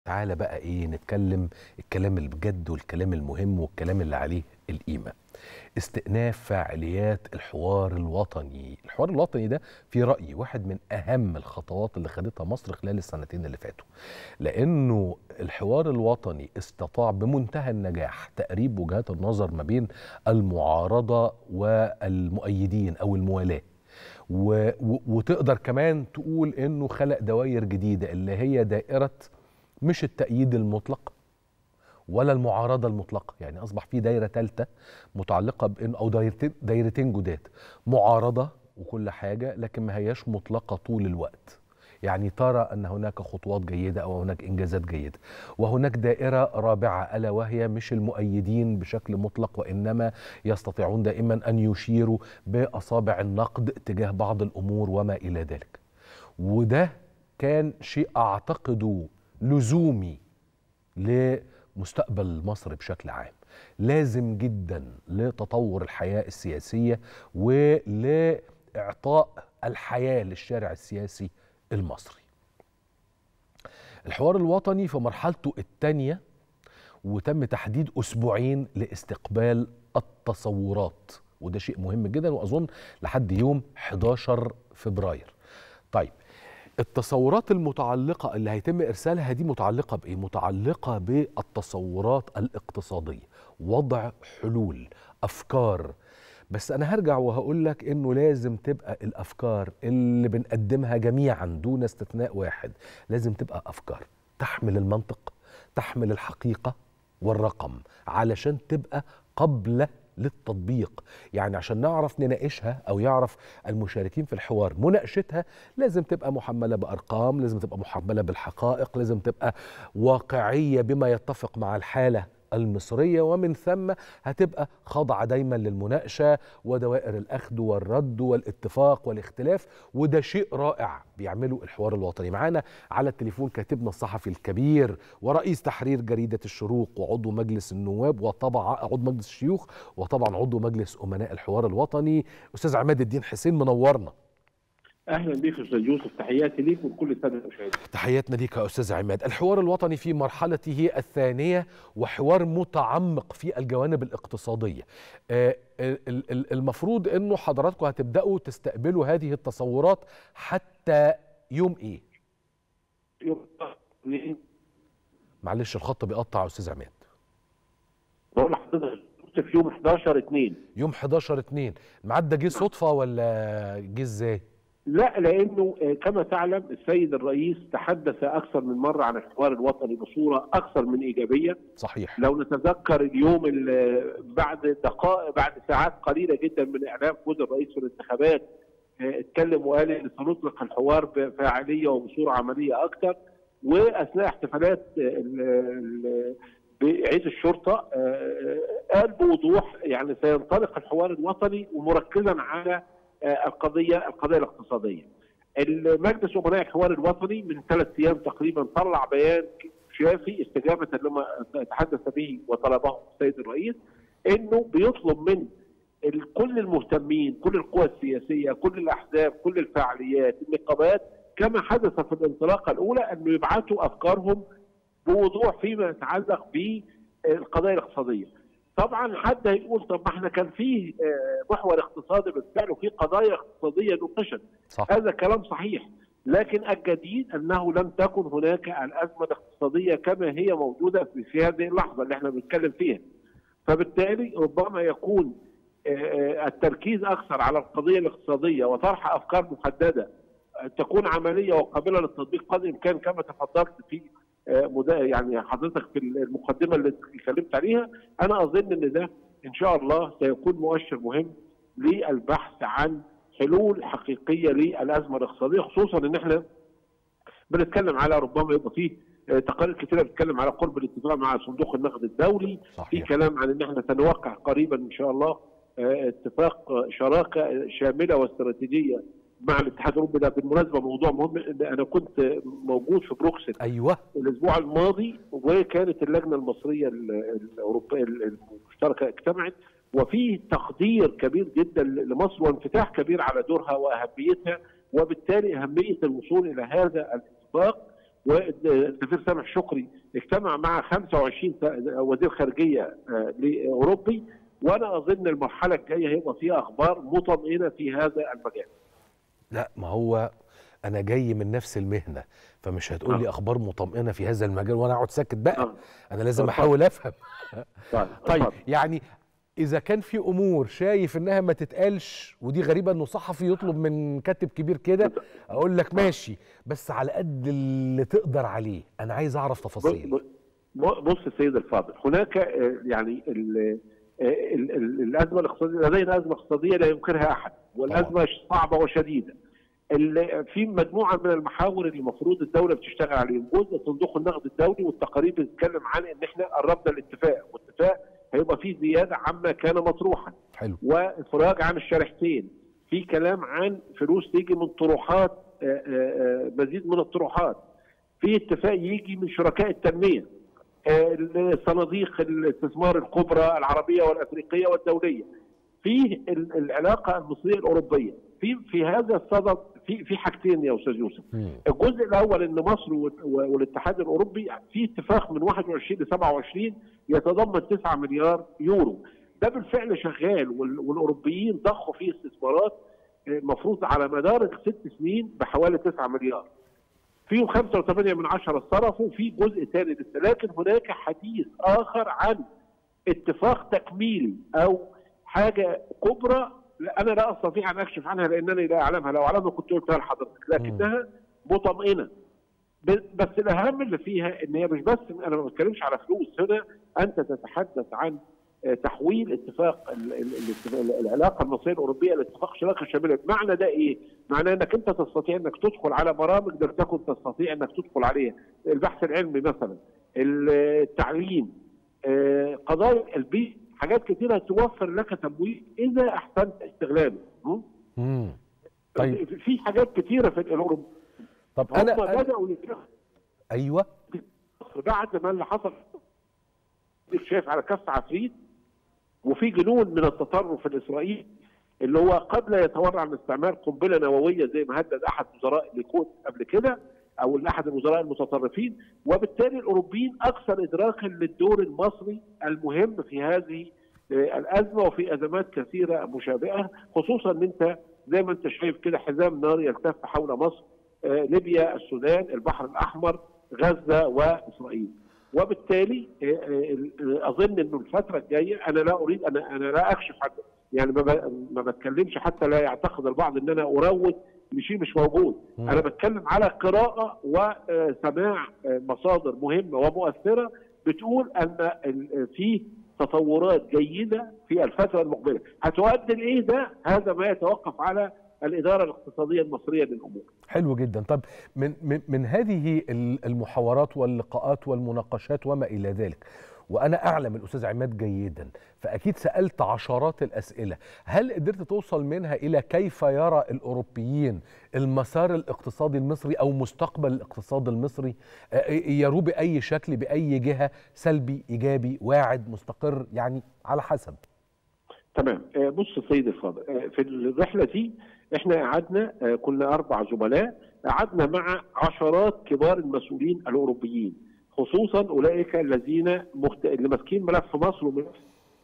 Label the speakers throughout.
Speaker 1: تعالى بقى ايه نتكلم الكلام البجد والكلام المهم والكلام اللي عليه القيمة استئناف فعاليات الحوار الوطني الحوار الوطني ده في رأيي واحد من أهم الخطوات اللي خدتها مصر خلال السنتين اللي فاتوا لأنه الحوار الوطني استطاع بمنتهى النجاح تقريب وجهات النظر ما بين المعارضة والمؤيدين أو الموالاة و... و... وتقدر كمان تقول انه خلق دوائر جديده اللي هي دائره مش التأييد المطلق ولا المعارضة المطلقة يعني أصبح في دايرة ثالثة متعلقة بإن أو دايرتين, دايرتين جداد معارضة وكل حاجة لكن ما هياش مطلقة طول الوقت يعني ترى أن هناك خطوات جيدة أو هناك إنجازات جيدة وهناك دائرة رابعة ألا وهي مش المؤيدين بشكل مطلق وإنما يستطيعون دائما أن يشيروا بأصابع النقد تجاه بعض الأمور وما إلى ذلك وده كان شيء أعتقده لزومي لمستقبل مصر بشكل عام لازم جدا لتطور الحياة السياسية ولإعطاء الحياة للشارع السياسي المصري الحوار الوطني في مرحلته الثانية وتم تحديد أسبوعين لاستقبال التصورات وده شيء مهم جدا وأظن لحد يوم 11 فبراير طيب التصورات المتعلقة اللي هيتم إرسالها دي متعلقة بإيه؟ متعلقة بالتصورات الاقتصادية وضع حلول أفكار بس أنا هرجع وهقول لك إنه لازم تبقى الأفكار اللي بنقدمها جميعا دون استثناء واحد لازم تبقى أفكار تحمل المنطق تحمل الحقيقة والرقم علشان تبقى قبل للتطبيق يعني عشان نعرف نناقشها او يعرف المشاركين في الحوار مناقشتها لازم تبقى محمله بارقام لازم تبقى محمله بالحقائق لازم تبقى واقعيه بما يتفق مع الحاله المصرية ومن ثم هتبقى خاضعة دايما للمناقشة ودوائر الأخذ والرد والاتفاق والاختلاف وده شيء رائع بيعمله الحوار الوطني معانا على التليفون كاتبنا الصحفي الكبير ورئيس تحرير جريدة الشروق وعضو مجلس النواب وطبعا عضو مجلس الشيوخ وطبعا عضو مجلس أمناء الحوار الوطني أستاذ عماد الدين حسين منورنا
Speaker 2: اهلا بيك استاذ يوسف تحياتي ليك ولكل الساده المشاهدين
Speaker 1: تحياتنا ليك يا استاذ عماد الحوار الوطني في مرحلته الثانيه وحوار متعمق في الجوانب الاقتصاديه آه المفروض انه حضراتكم هتبداوا تستقبلوا هذه التصورات حتى يوم ايه
Speaker 2: يوم اثنين
Speaker 1: معلش الخط بيقطع يا استاذ عماد
Speaker 2: بقول لحضرتك في يوم 11 2
Speaker 1: يوم 11 2 الميعاد ده جه صدفه ولا جه ازاي
Speaker 2: لا لانه كما تعلم السيد الرئيس تحدث اكثر من مره عن الحوار الوطني بصوره اكثر من ايجابيه
Speaker 1: صحيح
Speaker 2: لو نتذكر اليوم بعد دقائق بعد ساعات قليله جدا من اعلان فوز الرئيس في الانتخابات اتكلم وقال ان سنطلق الحوار بفاعليه وبصوره عمليه اكثر واثناء احتفالات بعيد الشرطه قال بوضوح يعني سينطلق الحوار الوطني ومركزا على القضيه القضيه الاقتصاديه. المجلس امناء الحوار الوطني من ثلاث ايام تقريبا طلع بيان شافي استجابه لما تحدث به وطلبه السيد الرئيس انه بيطلب من كل المهتمين كل القوى السياسيه كل الاحزاب كل الفعاليات النقابات كما حدث في الانطلاقه الاولى انه يبعثوا افكارهم بوضوح فيما يتعلق بالقضايا الاقتصاديه. طبعا حد هيقول طب ما احنا كان فيه محور اقتصادي بالفعل وفي قضايا اقتصاديه نقشت
Speaker 1: صح.
Speaker 2: هذا كلام صحيح لكن الجديد انه لم تكن هناك الازمه الاقتصاديه كما هي موجوده في هذه اللحظه اللي احنا بنتكلم فيها فبالتالي ربما يكون التركيز اكثر على القضيه الاقتصاديه وطرح افكار محدده تكون عمليه وقابله للتطبيق قدر الامكان كما تفضلت في يعني حضرتك في المقدمه اللي اتكلمت عليها انا اظن ان ده ان شاء الله سيكون مؤشر مهم للبحث عن حلول حقيقيه للازمه الاقتصاديه خصوصا ان احنا بنتكلم على ربما يبقى فيه تقارير كثيره بتتكلم على قرب الاتفاق مع صندوق النقد الدولي
Speaker 1: صحيح.
Speaker 2: في كلام عن ان احنا سنوقع قريبا ان شاء الله اتفاق شراكه شامله واستراتيجيه مع الاتحاد الاوروبي ده بالمناسبه موضوع مهم انا كنت موجود في بروكسل
Speaker 1: ايوه
Speaker 2: الاسبوع الماضي وكانت اللجنه المصريه الاوروبيه المشتركه اجتمعت وفي تقدير كبير جدا لمصر وانفتاح كبير على دورها واهميتها وبالتالي اهميه الوصول الى هذا الاتفاق والسفير سامح شكري اجتمع مع 25 وزير خارجيه اوروبي وانا اظن المرحله الجايه هيبقى فيها اخبار مطمئنه في هذا المجال.
Speaker 1: لا ما هو انا جاي من نفس المهنه فمش هتقول لي
Speaker 2: آه.
Speaker 1: اخبار مطمئنه في هذا المجال وانا اقعد ساكت بقى
Speaker 2: آه.
Speaker 1: انا لازم
Speaker 2: اتفضل.
Speaker 1: احاول افهم
Speaker 2: طيب
Speaker 1: طيب
Speaker 2: اتفضل.
Speaker 1: يعني اذا كان في امور شايف انها ما تتقالش ودي غريبه انه صحفي يطلب من كاتب كبير كده اقول لك ماشي بس على قد اللي تقدر عليه انا عايز اعرف تفاصيل
Speaker 2: ب- ب- بص السيد الفاضل هناك آه، يعني ال- آه، ال- ال- الازمه الاقتصاديه لدينا ازمه اقتصاديه لا ينكرها احد والازمه صعبه وشديده ال- في مجموعه من المحاور اللي المفروض الدوله بتشتغل عليهم جزء صندوق النقد الدولي والتقارير بتتكلم عن ان احنا قربنا الاتفاق والاتفاق هيبقى فيه زياده عما كان مطروحا
Speaker 1: حلو
Speaker 2: وافراج عن الشريحتين في كلام عن فلوس تيجي من طروحات آه، آه، آه، مزيد من الطروحات في اتفاق يجي من شركاء التنميه آه، الصناديق الاستثمار الكبرى العربيه والافريقيه والدوليه في ال- العلاقه المصريه الاوروبيه في في هذا الصدد في في حاجتين يا استاذ يوسف
Speaker 1: مم.
Speaker 2: الجزء الاول ان مصر وال- والاتحاد الاوروبي في اتفاق من 21 ل 27 يتضمن 9 مليار يورو ده بالفعل شغال وال- والاوروبيين ضخوا فيه استثمارات المفروض على مدار الست سنين بحوالي 9 مليار فيهم 5.8 من عشرة صرفوا في جزء ثاني لسه لكن هناك حديث اخر عن اتفاق تكميلي او حاجه كبرى لا انا لا استطيع ان اكشف عنها لانني لا اعلمها لو اعلمها كنت قلتها لحضرتك لكنها مطمئنه ب- بس الاهم اللي فيها ان هي مش بس انا ما بتكلمش على فلوس هنا انت تتحدث عن آه، تحويل اتفاق ال- ال- الاتفاق- العلاقه المصريه الاوروبيه لاتفاق شراكه شامله، معنى ده ايه؟ معناه انك انت تستطيع انك تدخل على برامج لم تكن تستطيع انك تدخل عليها، البحث العلمي مثلا، التعليم، آه، قضايا البيئه، حاجات كثيره توفر لك تمويل اذا احسنت استغلاله. م?
Speaker 1: مم. طيب
Speaker 2: في حاجات كثيره في الاوروبا
Speaker 1: طب
Speaker 2: هم
Speaker 1: انا أنا-
Speaker 2: بداوا يتخذوا
Speaker 1: ايوه
Speaker 2: بعد ما اللي حصل اديك شايف على كف عفريت وفي جنون من التطرف الاسرائيلي اللي هو قد لا يتورع عن استعمال قنبله نوويه زي ما هدد احد وزراء الكوت قبل كده او احد الوزراء المتطرفين وبالتالي الاوروبيين اكثر ادراكا للدور المصري المهم في هذه آه، الازمه وفي ازمات كثيره مشابهه خصوصا ان انت زي ما انت شايف كده حزام نار يلتف حول مصر آه، ليبيا السودان البحر الاحمر غزه واسرائيل وبالتالي آه، آه، اظن انه الفتره الجايه انا لا اريد انا انا لا اكشف عن يعني ما ب- ما بتكلمش حتى لا يعتقد البعض ان انا اروج لشيء مش موجود
Speaker 1: مم.
Speaker 2: انا بتكلم على قراءه وسماع آه، مصادر مهمه ومؤثره بتقول ان ال- في تطورات جيده في الفتره المقبله هتؤدي لايه ده هذا ما يتوقف على الاداره الاقتصاديه المصريه للامور
Speaker 1: حلو جدا طب من من من هذه ال- المحاورات واللقاءات والمناقشات وما الى ذلك وانا اعلم الاستاذ عماد جيدا فاكيد سالت عشرات الاسئله هل قدرت توصل منها الى كيف يرى الاوروبيين المسار الاقتصادي المصري او مستقبل الاقتصاد المصري آه، يروه باي شكل باي جهه سلبي ايجابي واعد مستقر يعني على حسب
Speaker 2: تمام آه، بص سيد الفاضل آه، في الرحله دي احنا قعدنا آه، كنا اربع زملاء قعدنا مع عشرات كبار المسؤولين الاوروبيين خصوصا اولئك الذين مخت... اللي ماسكين ملف مصر وملف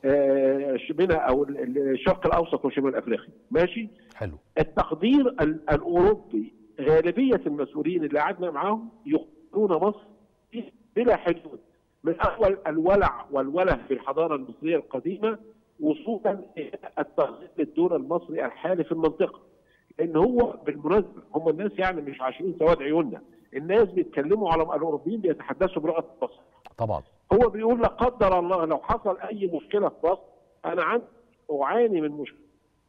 Speaker 2: آه، شبنا او ال- ال- الشرق الاوسط وشمال افريقيا ماشي
Speaker 1: حلو
Speaker 2: التقدير ال- الاوروبي غالبيه المسؤولين اللي قعدنا معاهم يقدرون مصر بلا حدود من اول الولع والوله في الحضاره المصريه القديمه وصولا الى التغذيه للدور المصري الحالي في المنطقه لان هو بالمناسبه هم الناس يعني مش عاشقين سواد عيوننا الناس بيتكلموا على الاوروبيين بيتحدثوا بلغه مصر
Speaker 1: طبعا
Speaker 2: هو بيقول لا قدر الله لو حصل اي مشكله في مصر انا عندي اعاني من مشكله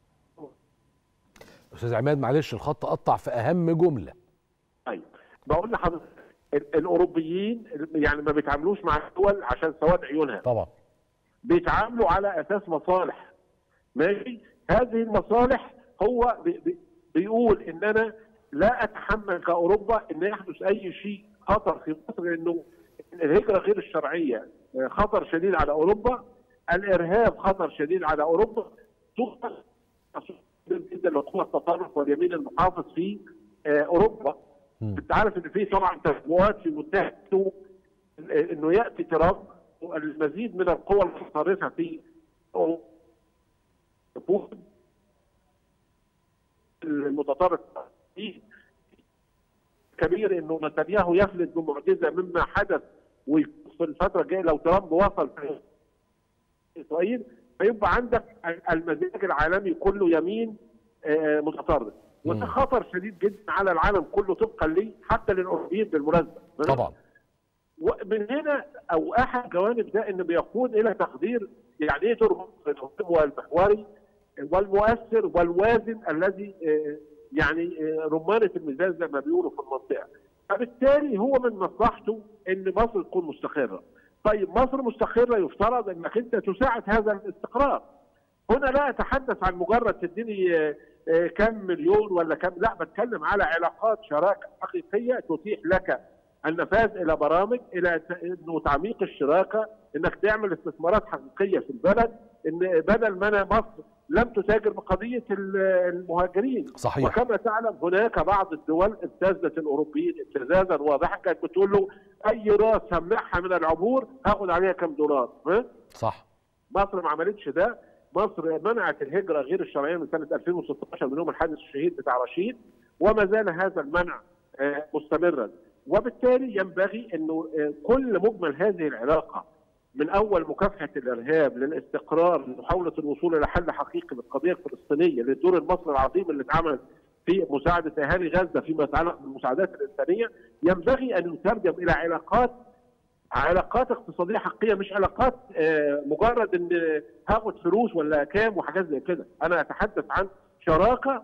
Speaker 1: استاذ عماد معلش الخط قطع في اهم جمله
Speaker 2: طيب بقول لحضرتك ال- الاوروبيين يعني ما بيتعاملوش مع الدول عشان سواد عيونها
Speaker 1: طبعا
Speaker 2: بيتعاملوا على اساس مصالح ماشي هذه المصالح هو بي بي بيقول ان انا لا اتحمل كاوروبا ان يحدث اي شيء خطر في مصر لانه الهجره غير الشرعيه خطر شديد على اوروبا الارهاب خطر شديد على اوروبا جدا لقوى التطرف واليمين المحافظ في آه، اوروبا
Speaker 1: مم.
Speaker 2: انت عارف ان في طبعا تسويات في منتهى السوء انه ياتي ترامب المزيد من القوى المتطرفه في المتطرف في كبير انه نتنياهو يفلت بمعجزه مما حدث ويكون في الفتره الجايه لو ترامب وصل في اسرائيل فيبقى عندك المزاج العالمي كله يمين آه، متطرف وده
Speaker 1: مم.
Speaker 2: خطر شديد جدا على العالم كله طبقا لي حتى للاوروبيين بالمناسبه
Speaker 1: طبعا
Speaker 2: ومن هنا او احد جوانب ده ان بيقود الى تقدير يعني ايه دور مصر المهم والمحوري والمؤثر والوازن الذي آه، يعني آه، رمانه الميزان زي ما بيقولوا في المنطقه. فبالتالي هو من مصلحته ان مصر تكون مستقره. طيب مصر مستقره يفترض انك انت تساعد هذا الاستقرار. هنا لا اتحدث عن مجرد تديني آه، آه، كم مليون ولا كم لا بتكلم على علاقات شراكه حقيقيه تتيح لك النفاذ الى برامج الى ت- انه تعميق الشراكه انك تعمل استثمارات حقيقيه في البلد ان بدل ما انا مصر لم تتاجر بقضيه ال- المهاجرين
Speaker 1: صحيح
Speaker 2: وكما تعلم هناك بعض الدول ابتزت الاوروبيين ابتزازا واضحا كانت بتقول له اي راس همنعها من العبور هاخد عليها كم دولار ها؟
Speaker 1: صح
Speaker 2: مصر ما عملتش ده مصر منعت الهجره غير الشرعيه من سنه 2016 من يوم الحادث الشهيد بتاع رشيد وما زال هذا المنع آه، مستمرا وبالتالي ينبغي انه آه، كل مجمل هذه العلاقه من اول مكافحه الارهاب للاستقرار لمحاوله الوصول الى حل حقيقي للقضيه الفلسطينيه للدور المصري العظيم اللي اتعمل في مساعده اهالي غزه فيما يتعلق بالمساعدات الانسانيه ينبغي ان يترجم الى علاقات علاقات اقتصاديه حقيقيه مش علاقات آه، مجرد ان هاخد فلوس ولا كام وحاجات زي كده انا اتحدث عن شراكه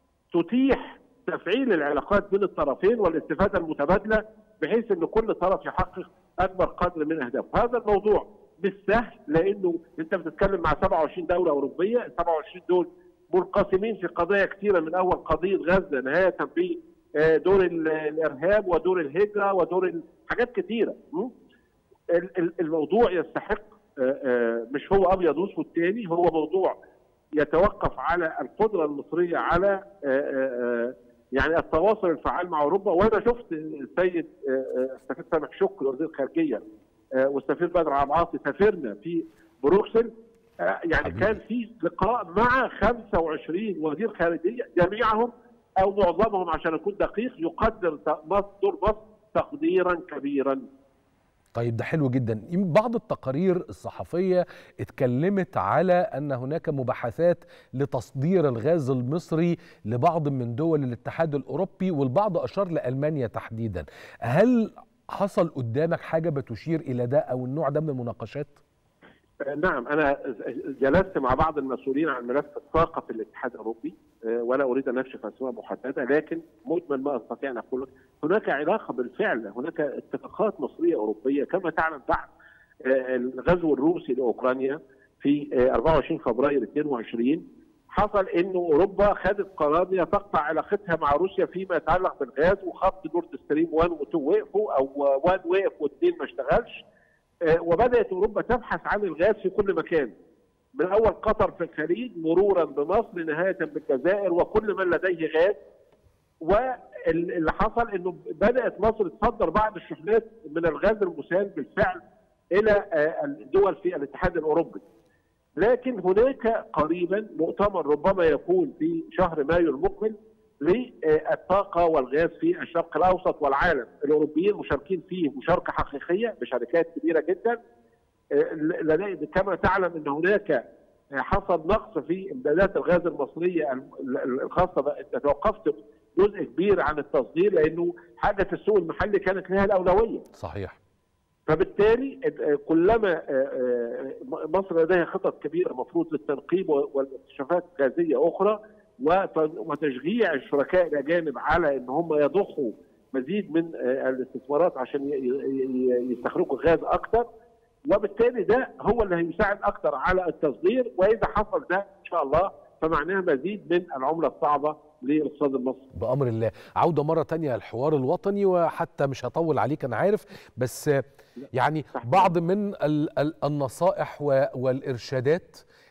Speaker 2: تتيح تفعيل العلاقات بين الطرفين والاستفاده المتبادله بحيث ان كل طرف يحقق اكبر قدر من اهدافه هذا الموضوع مش سهل لانه انت بتتكلم مع 27 دوله اوروبيه ال 27 دول منقسمين في قضايا كثيره من اول قضيه غزه نهايه بدور الارهاب ودور الهجره ودور ال- حاجات كثيره م? ال- ال- الموضوع يستحق آه، آه، مش هو ابيض واسود تاني هو موضوع يتوقف على القدره المصريه على آه، آه، آه، يعني التواصل الفعال مع اوروبا وانا شفت السيد آه، آه، السفير سامح شكري وزير الخارجيه آه، والسفير بدر عبد العاطي سافرنا في بروكسل آه، يعني
Speaker 1: حبيبي.
Speaker 2: كان في لقاء مع 25 وزير خارجيه جميعهم او معظمهم عشان اكون دقيق يقدر ت- مصر دور مصر تقديرا كبيرا
Speaker 1: طيب ده حلو جدا يم- بعض التقارير الصحفية اتكلمت على أن هناك مباحثات لتصدير الغاز المصري لبعض من دول الاتحاد الأوروبي والبعض أشار لألمانيا تحديدا هل حصل قدامك حاجة بتشير إلى ده أو النوع ده من المناقشات؟
Speaker 2: نعم انا جلست مع بعض المسؤولين عن ملف الطاقه في الاتحاد الاوروبي آه، ولا اريد ان اكشف اسماء محدده لكن مجمل ما استطيع ان اقول لك هناك علاقه بالفعل هناك اتفاقات مصريه اوروبيه كما تعلم بعد آه، الغزو الروسي لاوكرانيا في آه، 24 فبراير 22 حصل انه اوروبا خدت قرار انها تقطع علاقتها مع روسيا فيما يتعلق بالغاز وخط نورد ستريم 1 و2 وقفوا او 1 وقف و2 ما اشتغلش آه، وبدات اوروبا تبحث عن الغاز في كل مكان من اول قطر في الخليج مرورا بمصر نهايه بالجزائر وكل من لديه غاز واللي حصل انه بدات مصر تصدر بعض الشحنات من الغاز المسال بالفعل الى آه، الدول في الاتحاد الاوروبي لكن هناك قريبا مؤتمر ربما يكون في شهر مايو المقبل للطاقه والغاز في الشرق الاوسط والعالم، الاوروبيين مشاركين فيه مشاركه حقيقيه بشركات كبيره جدا آه، لدي- كما تعلم ان هناك آه، حصل نقص في امدادات الغاز المصريه ال- ال- الخاصه ب- انت توقفت جزء كبير عن التصدير لانه حاجه السوق المحلي كانت لها الاولويه.
Speaker 1: صحيح
Speaker 2: فبالتالي آه، كلما آه، آه، مصر لديها خطط كبيره مفروض للتنقيب والاكتشافات غازيه اخرى وت- وتشجيع الشركاء الاجانب على ان هم يضخوا مزيد من آه، الاستثمارات عشان ي- ي- ي- يستخرجوا غاز اكثر وبالتالي ده هو اللي هيساعد اكثر على التصدير واذا حصل ده ان شاء الله فمعناها مزيد من العمله الصعبه للاقتصاد المصري.
Speaker 1: بأمر الله عودة مرة تانية الحوار الوطني وحتى مش هطول عليك أنا عارف بس يعني بعض من ال- ال- النصائح و- والإرشادات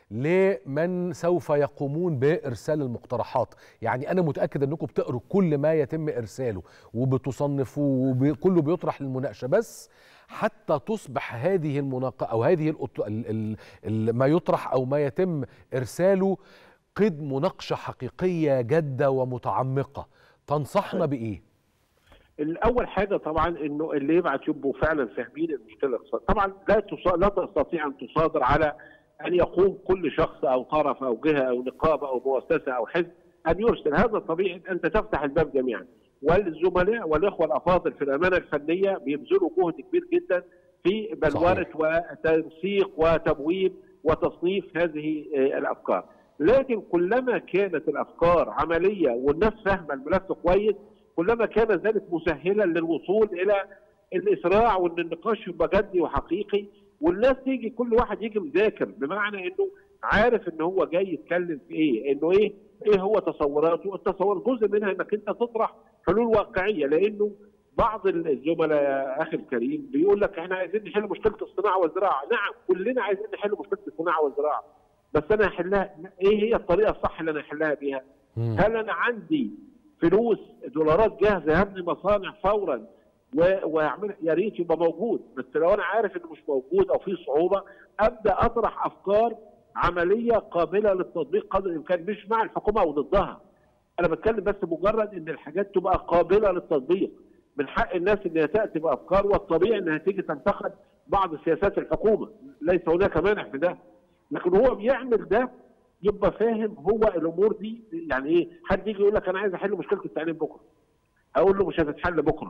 Speaker 1: لمن سوف يقومون بارسال المقترحات يعني انا متاكد انكم بتقروا كل ما يتم ارساله وبتصنفوه وكله بيطرح للمناقشه بس حتى تصبح هذه المناقشه او هذه الأطل... ال... ال... ال... ما يطرح او ما يتم ارساله قد مناقشه حقيقيه جاده ومتعمقه تنصحنا بايه
Speaker 2: الاول حاجه طبعا انه اللي يبعت يبقوا فعلا فاهمين المشكله الاقتصاديه طبعا لا تص- لا تستطيع ان تصادر على ان يقوم كل شخص او طرف او جهه او نقابه او مؤسسه او حزب ان يرسل هذا طبيعي انت تفتح الباب جميعا والزملاء والاخوه الافاضل في الامانه الفنيه بيبذلوا جهد كبير جدا في بلوره وتنسيق وتبويب وتصنيف هذه آه، الافكار لكن كلما كانت الافكار عمليه والناس فاهمه الملف كويس كلما كان ذلك مسهلا للوصول الى الاسراع وان النقاش يبقى جدي وحقيقي والناس تيجي كل واحد يجي مذاكر بمعنى انه عارف ان هو جاي يتكلم في ايه انه ايه ايه هو تصوراته التصور جزء منها انك انت تطرح حلول واقعيه لانه بعض الزملاء يا اخي الكريم بيقول لك احنا عايزين نحل مشكله الصناعه والزراعه نعم كلنا عايزين نحل مشكله الصناعه والزراعه بس انا هحلها ايه هي الطريقه الصح اللي انا هحلها بيها
Speaker 1: مم.
Speaker 2: هل انا عندي فلوس دولارات جاهزه هبني مصانع فورا و- واعمل يا ريت يبقى موجود بس لو انا عارف انه مش موجود او في صعوبه ابدا اطرح افكار عمليه قابله للتطبيق قدر الامكان مش مع الحكومه او ضدها انا بتكلم بس مجرد ان الحاجات تبقى قابله للتطبيق من حق الناس ان هي تاتي بافكار والطبيعي انها تيجي تنتقد بعض سياسات الحكومه ليس هناك مانع في ده لكن هو بيعمل ده يبقى فاهم هو الامور دي يعني ايه حد يجي يقول لك انا عايز احل مشكله التعليم بكره اقول له مش هتتحل بكره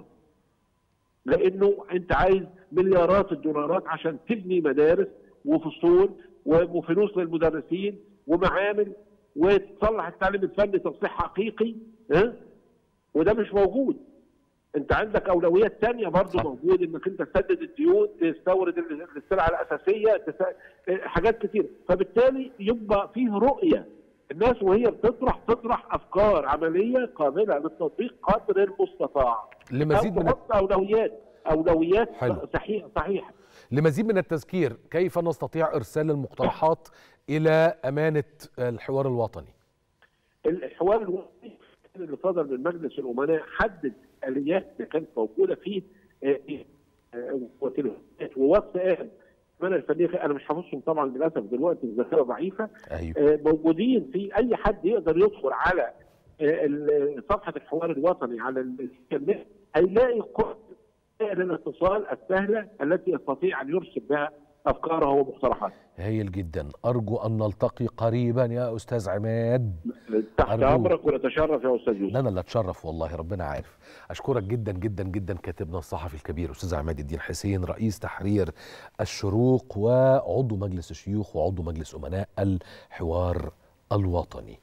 Speaker 2: لانه انت عايز مليارات الدولارات عشان تبني مدارس وفصول وفلوس للمدرسين ومعامل وتصلح التعليم الفني تصليح حقيقي ها وده مش موجود انت عندك اولويات تانية برضه
Speaker 1: صح.
Speaker 2: موجود انك انت تسدد الديون تستورد ال- السلع الاساسيه تس- حاجات كتير فبالتالي يبقى فيه رؤيه الناس وهي بتطرح تطرح افكار عمليه قابله للتطبيق قدر المستطاع
Speaker 1: لمزيد
Speaker 2: أو
Speaker 1: من
Speaker 2: تحط اولويات اولويات
Speaker 1: حلو.
Speaker 2: صحيحه صحيحه
Speaker 1: لمزيد من التذكير كيف نستطيع ارسال المقترحات الى امانه الحوار الوطني
Speaker 2: الحوار الوطني اللي صدر من مجلس الامناء حدد اليات اللي كانت موجوده فيه آه، آه، وتلفزيونات وواتساب الامانه الفنيه انا مش حافظهم طبعا للاسف دلوقتي الذاكره ضعيفه
Speaker 1: ايوه
Speaker 2: آه، موجودين في اي حد يقدر يدخل على آه، ال- صفحه الحوار الوطني على الانترنت هيلاقي كل وسائل الاتصال السهله التي يستطيع ان يرسل بها افكاره ومقترحاته.
Speaker 1: هايل جدا ارجو ان نلتقي قريبا يا استاذ عماد
Speaker 2: تحت
Speaker 1: أرجوك.
Speaker 2: امرك ونتشرف يا استاذ يوسف.
Speaker 1: لا انا اللي اتشرف والله ربنا عارف اشكرك جدا جدا جدا كاتبنا الصحفي الكبير استاذ عماد الدين حسين رئيس تحرير الشروق وعضو مجلس الشيوخ وعضو مجلس امناء الحوار الوطني